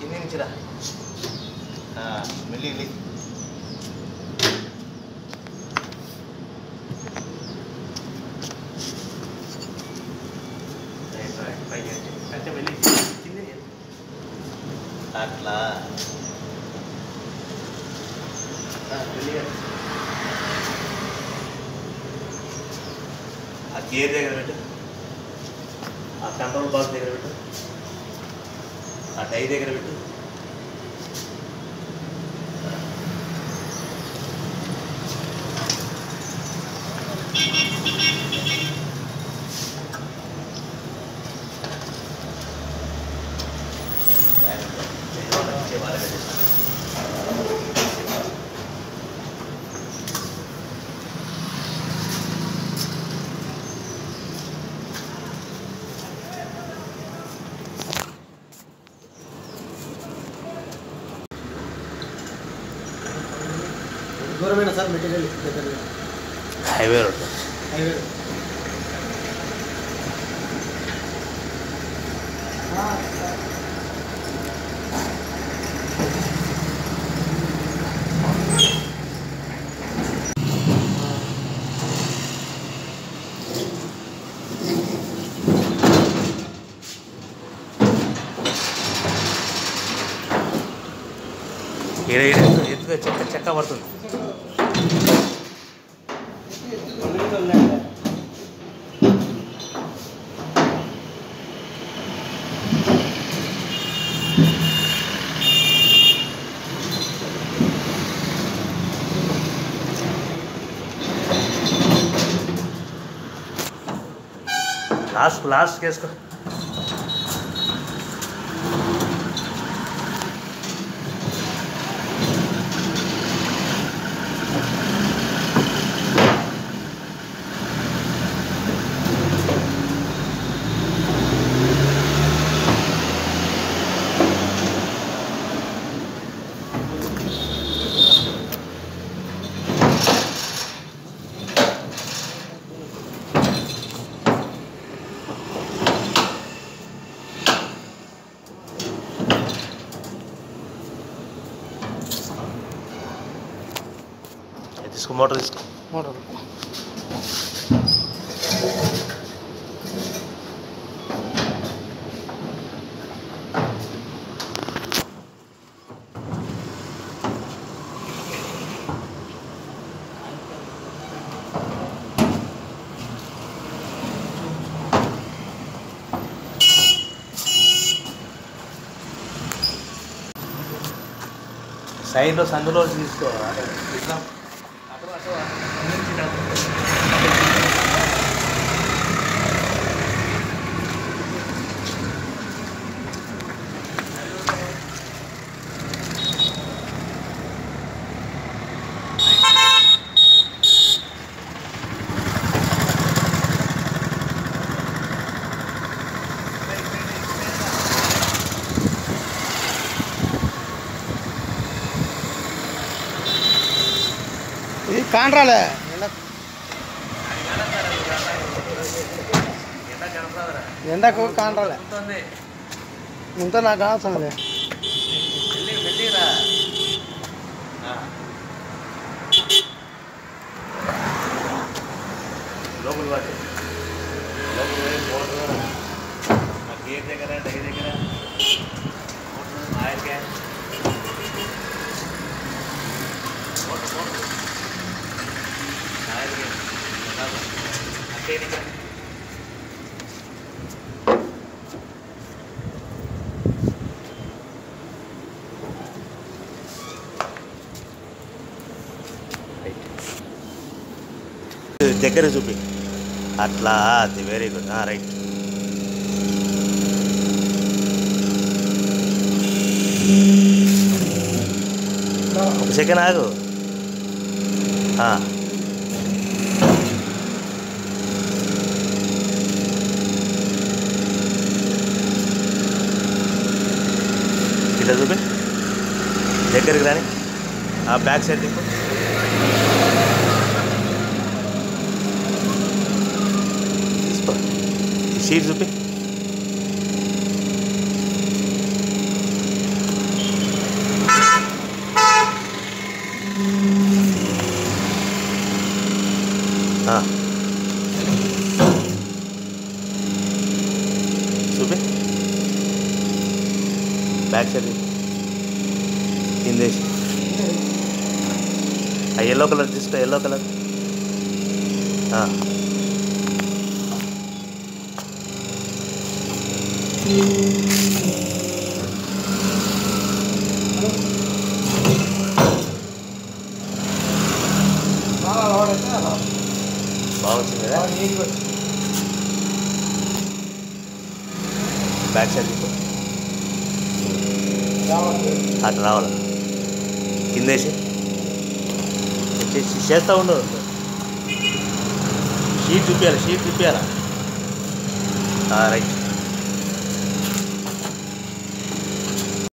కింది నుంచి రా ఆ, మెల్లి మెల్లి రైట్ రైట్ పైకి ఎత్తి. అంటే మెల్లి కింది ఎత్తి. అట్లా ఆ, మెల్లిగా. ఆ గేర్ దగ్గర పెట్టు ఆ కంట్రోల్ బాక్స్ దగ్గర పెట్టు ఆ టై దగ్గర పెట్టు దూరమైన సార్ మెటీరియల్ దగ్గర హైవే రోడ్ హైవే ఈడ ఈడ ఎత్తుగా చెక్క చెక్క పడుతుంది లాస్ట్ లాస్ట్ వేసుకో ఇది తీసుకో మోటార్ తీసుకో మోటార్ సైడ్లో సందులో తీసుకో అటు ఇట్లా అటు అటు అటు నుంచి ఇటు అటు. ఇది కాండ్రాలే ఎండ కనపడదురా. ఎండకు కాండ్రాలే ఉంటుంది. ఇంత నాకు అవసరం లేదు మెల్లి మెల్లిరా ఆ. లోపల పట్టు లోపల పోయి మోటార్ ఆ గేర్ దగ్గర డై దగ్గర motor oil can motor motor oil can అంటే ఇక్కడ దగ్గర చూపి అట్లా అది వెరీ గుడ్ రైట్ ఒక సెకండ్ ఆగు ఆ. ఇట్లా చూపి దగ్గరికి రాని ఆ బ్యాక్ సైడ్ తిప్పు తీసుకో ఈ సీట్ చూపి బ్యాక్ సైడ్ కిందేసి ఆ ఎల్లో కలర్ తీసుకో ఎల్లో కలర్ బాగా లోడైతే అలా బాగా వచ్చింది కదా బాగా నీట్గా వచ్చింది. బ్యాక్ సైడ్ తీసుకో రావాలి. అటు రావాలి కిందేసి చేసి చేస్తూ ఉండు షీట్ చూపించాలి షీట్ చూపించాలా రైట్